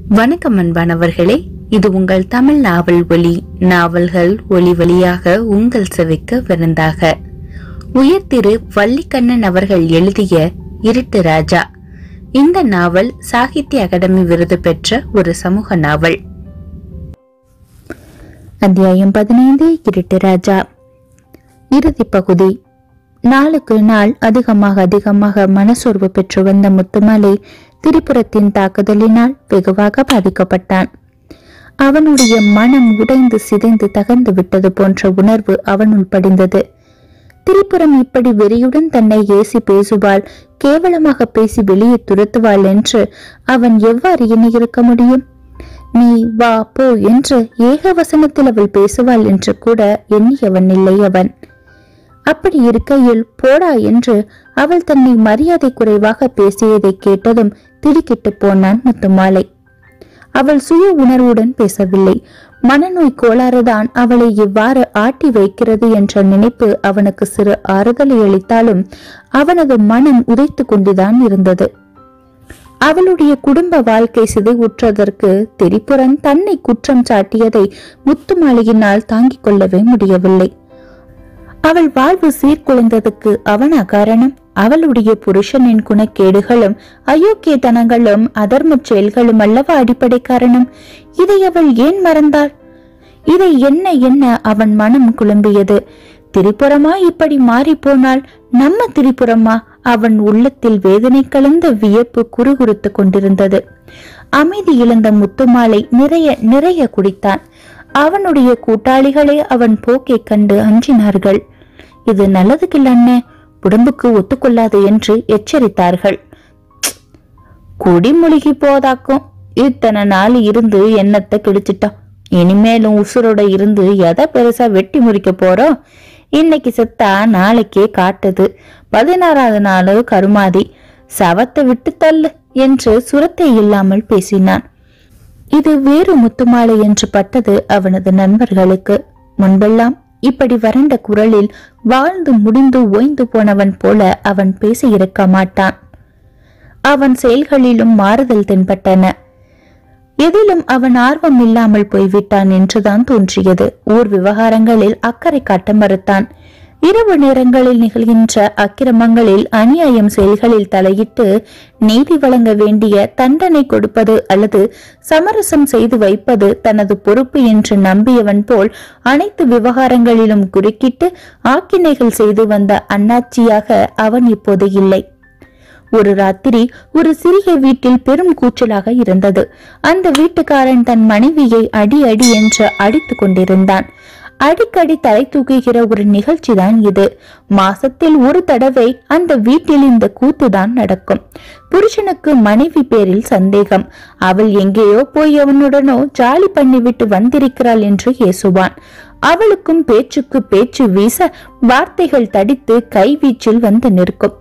வணக்கம் அன்பானவர்களே இது உங்கள் தமிழ் நாவல் ஒலி நாவல்கள் ஒலி வழியாக உங்கள் செவிக்க விருந்தாக உயர் திரு வள்ளிக்கண்ணன் அவர்கள் எழுதிய இருட்டு ராஜா இந்த நாவல் சாகித்ய அகாடமி விருது பெற்ற ஒரு சமூக நாவல் அத்தியாயம் பதினைந்து இருட்டு ராஜா இறுதி பகுதி நாளுக்கு நாள் அதிகமாக அதிகமாக மனசோர்வு பெற்று வந்த முத்துமலை திரிபுரத்தின் தாக்குதலினால் வெகுவாக பாதிக்கப்பட்டான் அவனுடைய மனம் உடைந்து சிதைந்து தகர்ந்து விட்டது போன்ற உணர்வு அவனுள் படிந்தது திரிபுரம் இப்படி வெறியுடன் தன்னை ஏசி பேசுவாள் கேவலமாக பேசி வெளியே துரத்துவாள் என்று அவன் எவ்வாறு எண்ணியிருக்க முடியும் நீ வா போ என்று ஏகவசனத்தில் அவள் பேசுவாள் என்று கூட எண்ணியவன் இல்லை அவன் அப்படி இருக்கையில் போடா என்று அவள் தன்னை மரியாதை குறைவாக பேசியதை கேட்டதும் திடுக்கிட்டு போனான் முத்துமாலை அவள் சுய உணர்வுடன் பேசவில்லை மனநோய் கோளாறுதான் அவளை இவ்வாறு ஆட்டி வைக்கிறது என்ற நினைப்பு அவனுக்கு சிறு ஆறுதலை அளித்தாலும் அவனது மனம் உதைத்து கொண்டுதான் இருந்தது அவளுடைய குடும்ப வாழ்க்கை சிதைவுற்றதற்கு திரிபுரன் தன்னை குற்றம் சாட்டியதை முத்துமாலையினால் தாங்கிக் கொள்ளவே முடியவில்லை அவள் வாழ்வு சீர்குலைந்ததுக்கு அவனா காரணம் அவளுடைய புருஷனின் குணக்கேடுகளும் அயோக்கியத்தனங்களும் அதர்ம செயல்களும் அல்லவா அடிப்படை காரணம் இதை அவள் ஏன் மறந்தாள் இதை என்ன என்ன அவன் மனம் குழம்பியது திரிபுரமா இப்படி மாறி போனால் நம்ம திரிபுரமா அவன் உள்ளத்தில் வேதனை கலந்த வியப்பு குறுகுறுத்து கொண்டிருந்தது அமைதி இழந்த முத்துமாலை நிறைய நிறைய குடித்தான் அவனுடைய கூட்டாளிகளே அவன் போக்கை கண்டு அஞ்சினார்கள் இது நல்லதுக்கில்ல அண்ணே உடம்புக்கு ஒத்துக்கொள்ளாது என்று எச்சரித்தார்கள் குடிமொழிகி போதாக்கும் இத்தனை நாள் இருந்து எண்ணத்தை கிழிச்சிட்டான் இனிமேலும் உசுரோட இருந்து எதை பெருசா வெட்டி முறிக்க போறோம் இன்னைக்கு செத்தா நாளைக்கே காட்டுது பதினாறாவது நாள் கருமாதி சவத்தை விட்டு தள்ளு என்று சுரத்தை இல்லாமல் பேசினான் இது வேறு முத்துமாலை என்று பட்டது அவனது நண்பர்களுக்கு முன்பெல்லாம் இப்படி வறண்ட குரலில் வாழ்ந்து முடிந்து ஓய்ந்து போனவன் போல அவன் பேச இருக்க மாட்டான் அவன் செயல்களிலும் மாறுதல் தென்பட்டன எதிலும் அவன் ஆர்வம் இல்லாமல் போய்விட்டான் என்றுதான் தோன்றியது ஊர் விவகாரங்களில் அக்கறை காட்ட மறுத்தான் இரவு நேரங்களில் நிகழ்கின்ற அக்கிரமங்களில் அநியாயம் செயல்களில் தலையிட்டு நீதி வழங்க வேண்டிய தண்டனை கொடுப்பது அல்லது சமரசம் செய்து வைப்பது தனது பொறுப்பு என்று நம்பியவன் போல் அனைத்து விவகாரங்களிலும் குறுக்கிட்டு ஆக்கினைகள் செய்து வந்த அண்ணாச்சியாக அவன் இப்போது இல்லை ஒரு ராத்திரி ஒரு சிறிய வீட்டில் பெரும் கூச்சலாக இருந்தது அந்த வீட்டுக்காரன் தன் மனைவியை அடி அடி என்று அடித்துக் கொண்டிருந்தான் அடிக்கடி தலை தூக்குகிற ஒரு நிகழ்ச்சிதான் இது மாசத்தில் ஒரு தடவை அந்த வீட்டில் இந்த கூத்துதான் நடக்கும் புருஷனுக்கு மனைவி பேரில் சந்தேகம் அவள் எங்கேயோ போய் அவனுடனோ ஜாலி பண்ணிவிட்டு வந்திருக்கிறாள் என்று ஏசுவான் அவளுக்கும் பேச்சுக்கு பேச்சு வீச வார்த்தைகள் தடித்து கைவீச்சில் வந்து நிற்கும்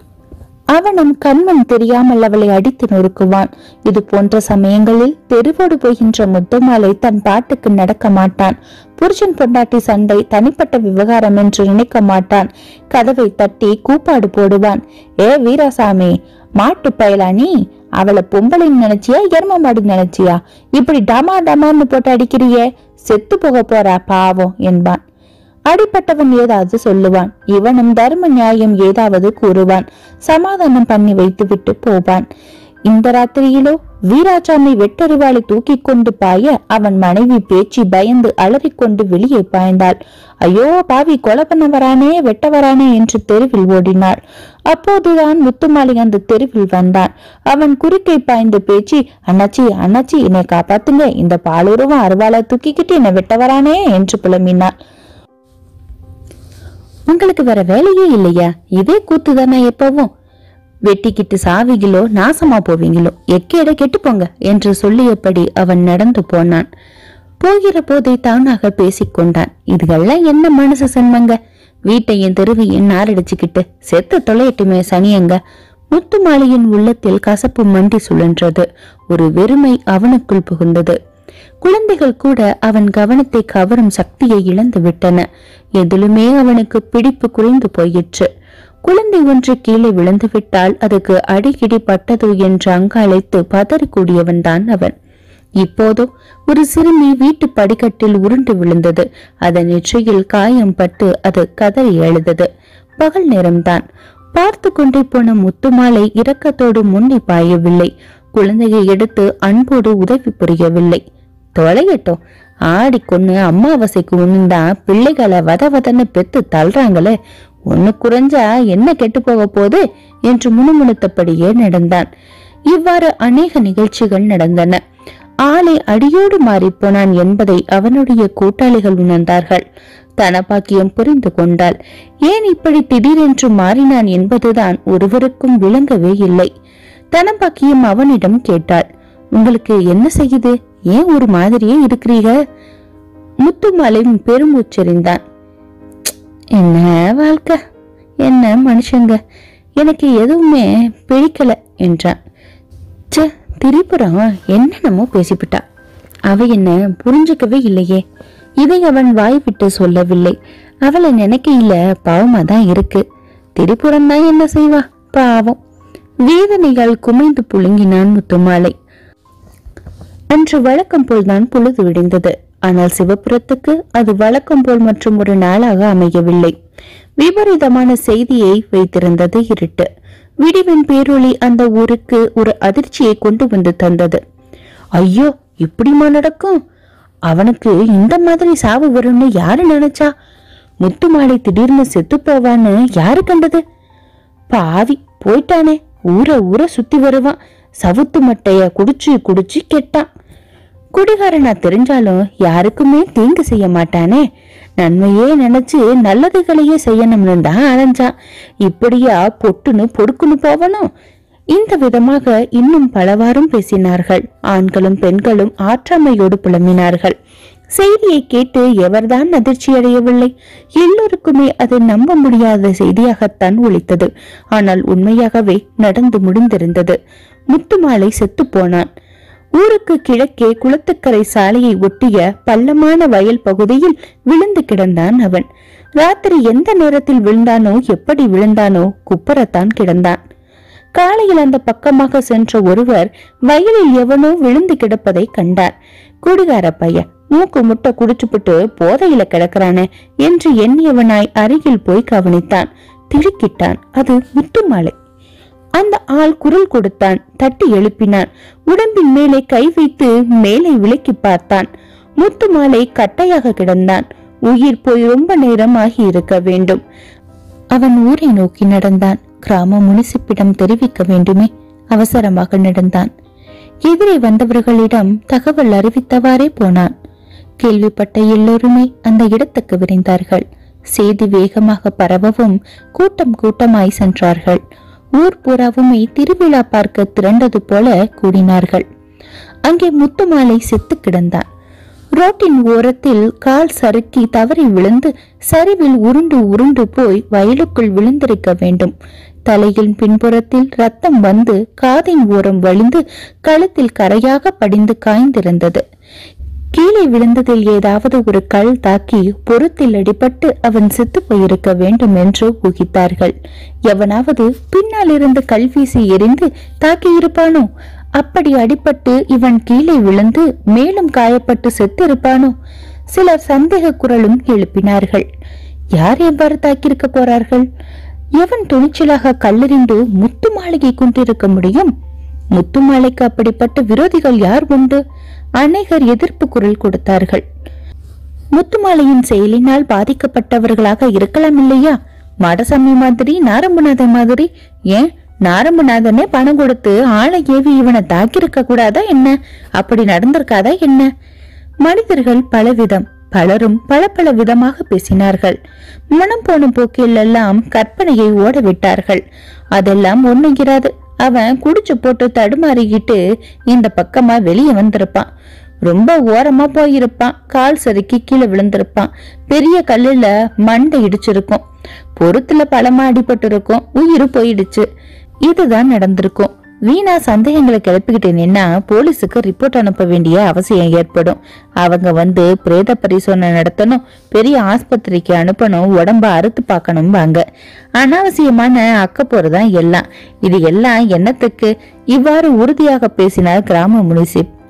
அவனும் கண்மண் தெரியாமல் அவளை அடித்து நொறுக்குவான் இது போன்ற சமயங்களில் தெருவோடு போகின்ற முத்துமாலை தன் பாட்டுக்கு நடக்க மாட்டான் புருஷன் பொண்டாட்டி சண்டை தனிப்பட்ட விவகாரம் என்று நினைக்க மாட்டான் கதவை தட்டி கூப்பாடு போடுவான் ஏ வீராசாமி மாட்டு பயலா நீ அவளை பொம்பளைன்னு நினைச்சியா எரும மாடு நினைச்சியா இப்படி டமா டமான்னு போட்டு அடிக்கிறியே செத்து போக போறா பாவம் என்பான் அடிப்பட்டவன் ஏதாவது சொல்லுவான் இவனும் தர்ம நியாயம் ஏதாவது கூறுவான் சமாதானம் பண்ணி வைத்துவிட்டு போவான் இந்த ராத்திரியிலோ வீராசாமி வெட்டறிவாளை தூக்கி கொண்டு பாய அவன் மனைவி பேச்சு பயந்து அலறிக்கொண்டு வெளியே பாய்ந்தாள் ஐயோ பாவி கொலை பண்ண வரானே வெட்ட வரானே என்று தெருவில் ஓடினாள் அப்போதுதான் முத்துமாலி அந்த தெருவில் வந்தான் அவன் குறுக்கை பாய்ந்த பேச்சு அண்ணாச்சி அண்ணாச்சி என்னை காப்பாத்துங்க இந்த பாலுருவம் அருவாளை தூக்கிக்கிட்டு என்னை வெட்ட வரானே என்று புலம்பினாள் உங்களுக்கு வேற வேலையே இல்லையா இதே கூத்து தானே எப்பவும் வெட்டிக்கிட்டு சாவிகளோ நாசமா போவீங்களோ எக்கேட கெட்டு போங்க என்று சொல்லியபடி அவன் நடந்து போனான் போகிற போதே தானாக பேசிக்கொண்டான் இதுகெல்லாம் என்ன மனசு சென்மங்க வீட்டையும் தெருவையும் நாரடிச்சுக்கிட்டு செத்த தொலையட்டுமே சனியங்க முத்துமாலியின் உள்ளத்தில் கசப்பு மண்டி சுழன்றது ஒரு வெறுமை அவனுக்குள் புகுந்தது குழந்தைகள் கூட அவன் கவனத்தை கவரும் சக்தியை இழந்து விட்டன எதிலுமே அவனுக்கு பிடிப்பு குறைந்து போயிற்று குழந்தை ஒன்று கீழே விழுந்து விட்டால் அதுக்கு அடிக்கிடி பட்டது என்று அங்காளைத்து பதறிக்கூடியவன் தான் அவன் இப்போதோ ஒரு சிறுமி வீட்டு படிக்கட்டில் உருண்டு விழுந்தது அதன் நெற்றியில் காயம் பட்டு அது கதறி எழுதது பகல் நேரம்தான் பார்த்து கொண்டே போன முத்துமாலை இரக்கத்தோடு முன்னே பாயவில்லை குழந்தையை எடுத்து அன்போடு உதவி புரியவில்லை தொலையட்டும் ஆடி கொன்னு அம்மாவாசைக்கு ஒண்ணுதான் பிள்ளைகளை வத வதன்னு பெத்து தள்ளுறாங்களே ஒண்ணு குறைஞ்சா என்ன கெட்டு போக போகுது என்று முணுமுணுத்தபடியே நடந்தான் இவ்வாறு அநேக நிகழ்ச்சிகள் நடந்தன ஆளை அடியோடு மாறிப்போனான் என்பதை அவனுடைய கூட்டாளிகள் உணர்ந்தார்கள் தனபாக்கியம் புரிந்து கொண்டாள் ஏன் இப்படி திடீரென்று மாறினான் என்பதுதான் ஒருவருக்கும் விளங்கவே இல்லை தனபாக்கியம் அவனிடம் கேட்டாள் உங்களுக்கு என்ன செய்யுது ஏன் ஒரு மாதிரியே இருக்கிறீங்க முத்துமாலை பெருமூச்செறிந்தான் என்ன வாழ்க்கை என்ன மனுஷங்க எனக்கு எதுவுமே பிடிக்கல என்றான் ச்சே திரிபுரம் என்னென்னமோ பேசிவிட்டா அவ என்ன புரிஞ்சுக்கவே இல்லையே இதை அவன் வாய் விட்டு சொல்லவில்லை அவளை நினைக்கையில பாவமா தான் இருக்கு திரிபுரம் தான் என்ன செய்வா பாவம் வேதனைகள் குமைந்து புழுங்கினான் முத்துமாலை அன்று வழக்கம் போல்தான் பொழுது விடிந்தது ஆனால் சிவபுரத்துக்கு அது வழக்கம் போல் மற்றும் ஒரு நாளாக அமையவில்லை விபரீதமான செய்தியை வைத்திருந்தது இருட்டு விடிவின் பேரொளி அந்த ஊருக்கு ஒரு அதிர்ச்சியை கொண்டு வந்து தந்தது ஐயோ இப்படிமா நடக்கும் அவனுக்கு இந்த மாதிரி சாவு வரும்னு யாரு நினைச்சா முத்துமாலை திடீர்னு செத்து போவான்னு யாரு கண்டது பாவி போயிட்டானே ஊர ஊர சுத்தி வருவான் சவுத்து மட்டைய குடிச்சு குடிச்சு கெட்டான் குடிகாரனா தெரிஞ்சாலும் யாருக்குமே தீங்கு செய்ய மாட்டானே நன்மையே நினைச்சு நல்லதுகளையே செய்யணும்னு தான் அலைஞ்சான் இப்படியா பொட்டுன்னு பொடுக்குன்னு போவனும் இந்த விதமாக இன்னும் பலவாறும் பேசினார்கள் ஆண்களும் பெண்களும் ஆற்றாமையோடு புலம்பினார்கள் செய்தியை கேட்டு எவர்தான் அதிர்ச்சி அடையவில்லை எல்லோருக்குமே அது நம்ப முடியாத செய்தியாகத்தான் ஒலித்தது ஆனால் உண்மையாகவே நடந்து முடிந்திருந்தது முத்துமாலை செத்து போனான் ஊருக்கு கிழக்கே குளத்துக்கரை சாலையை ஒட்டிய பள்ளமான வயல் பகுதியில் விழுந்து கிடந்தான் அவன் ராத்திரி எந்த நேரத்தில் விழுந்தானோ எப்படி விழுந்தானோ குப்புறத்தான் கிடந்தான் காலையில் அந்த பக்கமாக சென்ற ஒருவர் வயலில் எவனோ விழுந்து கிடப்பதை கண்டார் குடிகார பையன் மூக்கு முட்டை குடிச்சுப்புட்டு போதையில கிடக்குறானே என்று எண்ணியவனாய் அருகில் போய் கவனித்தான் திடுக்கிட்டான் அது முத்துமாலை அந்த ஆள் குரல் கொடுத்தான் தட்டி எழுப்பினான் உடம்பின் மேலே கை வைத்து மேலே விலக்கி பார்த்தான் முத்துமாலை கட்டையாக கிடந்தான் உயிர் போய் ரொம்ப நேரம் ஆகி இருக்க வேண்டும் அவன் ஊரை நோக்கி நடந்தான் கிராம முனிசிப்பிடம் தெரிவிக்க வேண்டுமே அவசரமாக நடந்தான் எதிரே வந்தவர்களிடம் தகவல் அறிவித்தவாறே போனான் கேள்விப்பட்ட எல்லோருமே அந்த இடத்துக்கு விரைந்தார்கள் செய்தி வேகமாக பரவவும் கூட்டம் கூட்டமாய் சென்றார்கள் ஊர் பூராவுமே திருவிழா பார்க்க திரண்டது போல கூடினார்கள் அங்கே முத்துமாலை செத்து கிடந்தான் ரோட்டின் ஓரத்தில் கால் சறுக்கி தவறி விழுந்து சரிவில் உருண்டு உருண்டு போய் வயலுக்குள் விழுந்திருக்க வேண்டும் தலையின் பின்புறத்தில் ரத்தம் வந்து காதின் ஓரம் வழிந்து கழுத்தில் கரையாக படிந்து காய்ந்திருந்தது கீழே விழுந்ததில் ஏதாவது ஒரு கல் தாக்கி பொருத்தில் அடிபட்டு அவன் செத்து போயிருக்க வேண்டும் என்று ஊகித்தார்கள் எவனாவது பின்னால் இருந்து கல் வீசி எரிந்து தாக்கியிருப்பானோ அப்படி அடிபட்டு இவன் கீழே விழுந்து மேலும் காயப்பட்டு செத்து இருப்பானோ சிலர் சந்தேக குரலும் எழுப்பினார்கள் யார் எவ்வாறு தாக்கியிருக்க போறார்கள் எவன் துணிச்சலாக கல்லெறிந்து முத்து மாளிகை கொண்டிருக்க முடியும் முத்து மாலைக்கு அப்படிப்பட்ட விரோதிகள் யார் உண்டு அநேகர் எதிர்ப்பு குரல் கொடுத்தார்கள் முத்துமாலையின் செயலினால் பாதிக்கப்பட்டவர்களாக இருக்கலாம் இல்லையா மாடசாமி மாதிரி நாரம்பநாதன் மாதிரி ஏன் நாரம்பநாதனே பணம் கொடுத்து ஆளை ஏவி இவனை தாக்கியிருக்க கூடாதா என்ன அப்படி நடந்திருக்காதா என்ன மனிதர்கள் பலவிதம் பலரும் பல பல விதமாக பேசினார்கள் மனம் போன போக்கில் எல்லாம் கற்பனையை ஓட விட்டார்கள் அதெல்லாம் ஒண்ணுங்கிறாது அவன் குடிச்சு போட்டு தடுமாறிக்கிட்டு இந்த பக்கமா வெளியே வந்திருப்பான் ரொம்ப ஓரமா போயிருப்பான் கால் சறுக்கி கீழே விழுந்திருப்பான் பெரிய கல்லுல மண்டை இடிச்சிருக்கும் பொருத்துல பலமா அடிபட்டு இருக்கும் உயிர் போயிடுச்சு இதுதான் நடந்திருக்கும் வீணா சந்தேகங்களை கிளப்பிக்கிட்டு நின்னா போலீஸுக்கு ரிப்போர்ட் அனுப்ப வேண்டிய அவசியம் ஏற்படும் அவங்க வந்து பிரேத பரிசோதனை நடத்தணும் பெரிய ஆஸ்பத்திரிக்கு அனுப்பணும் உடம்ப அறுத்து பார்க்கணும் வாங்க அனாவசியமான அக்கப்போர் தான் எல்லாம் இது எல்லாம் என்னத்துக்கு இவ்வாறு உறுதியாக பேசினார் கிராம முனிசிப்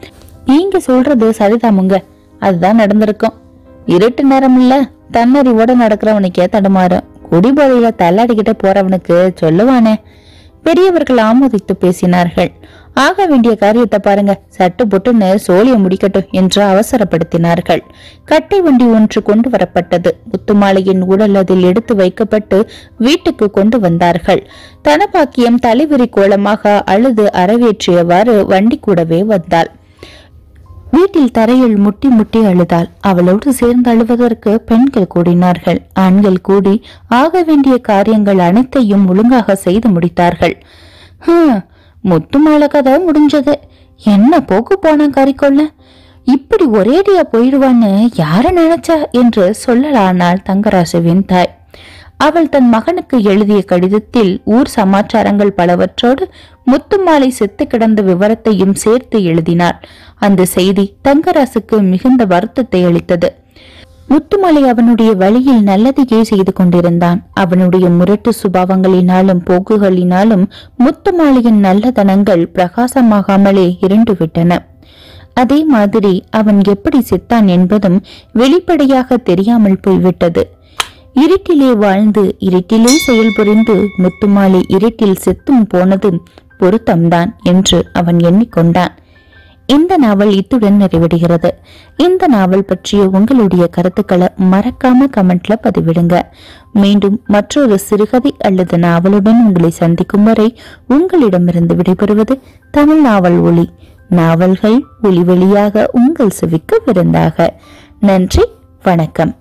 நீங்க சொல்றது சரிதாமுங்க அதுதான் நடந்திருக்கும் இருட்டு நேரம் இல்ல தன்னறிவோட நடக்கிறவனுக்கே தடுமாறும் குடிபோதையில தள்ளாடிக்கிட்டு போறவனுக்கு சொல்லுவானே பெரியவர்கள் ஆமோதித்து பேசினார்கள் ஆக வேண்டிய காரியத்தை பாருங்க சட்டு புட்டுன்னு சோழிய முடிக்கட்டும் என்று அவசரப்படுத்தினார்கள் கட்டை வண்டி ஒன்று கொண்டு வரப்பட்டது முத்துமாலையின் உடல் அதில் எடுத்து வைக்கப்பட்டு வீட்டுக்கு கொண்டு வந்தார்கள் தனபாக்கியம் தலைவிரி கோலமாக அழுது அரவேற்றியவாறு வண்டி கூடவே வந்தாள் வீட்டில் தரையில் முட்டி முட்டி அழுதாள் அவளோடு சேர்ந்து அழுவதற்கு பெண்கள் கூடினார்கள் ஆண்கள் கூடி ஆக வேண்டிய காரியங்கள் அனைத்தையும் ஒழுங்காக செய்து முடித்தார்கள் ஹம், முத்துமால கதை முடிஞ்சது என்ன போக்கு போனா கறிக்கொள்ள இப்படி ஒரேடியா போயிடுவான்னு யார நினைச்சா என்று சொல்லலானாள் தங்கராசுவின் தாய் அவள் தன் மகனுக்கு எழுதிய கடிதத்தில் ஊர் சமாச்சாரங்கள் பலவற்றோடு முத்துமாலை செத்து கிடந்த விவரத்தையும் சேர்த்து எழுதினாள் அந்த செய்தி தங்கராசுக்கு மிகுந்த வருத்தத்தை அளித்தது முத்துமலை அவனுடைய வழியில் நல்லதையே செய்து கொண்டிருந்தான் அவனுடைய முரட்டு சுபாவங்களினாலும் போக்குகளினாலும் முத்துமாலையின் நல்லதனங்கள் பிரகாசமாகாமலே இருண்டு விட்டன அதே மாதிரி அவன் எப்படி செத்தான் என்பதும் வெளிப்படையாக தெரியாமல் போய்விட்டது இருட்டிலே வாழ்ந்து இருட்டிலே செயல்புரிந்து முத்துமாலை இருட்டில் செத்தும் போனதும் பொருத்தம்தான் என்று அவன் எண்ணிக்கொண்டான் இந்த நாவல் இத்துடன் நிறைவடைகிறது இந்த நாவல் பற்றிய உங்களுடைய கருத்துக்களை மறக்காம கமெண்ட்ல பதிவிடுங்க மீண்டும் மற்றொரு சிறுகதை அல்லது நாவலுடன் உங்களை சந்திக்கும் வரை உங்களிடமிருந்து விடைபெறுவது தமிழ் நாவல் ஒளி நாவல்கள் ஒளி வழியாக உங்கள் செவிக்கு விருந்தாக நன்றி வணக்கம்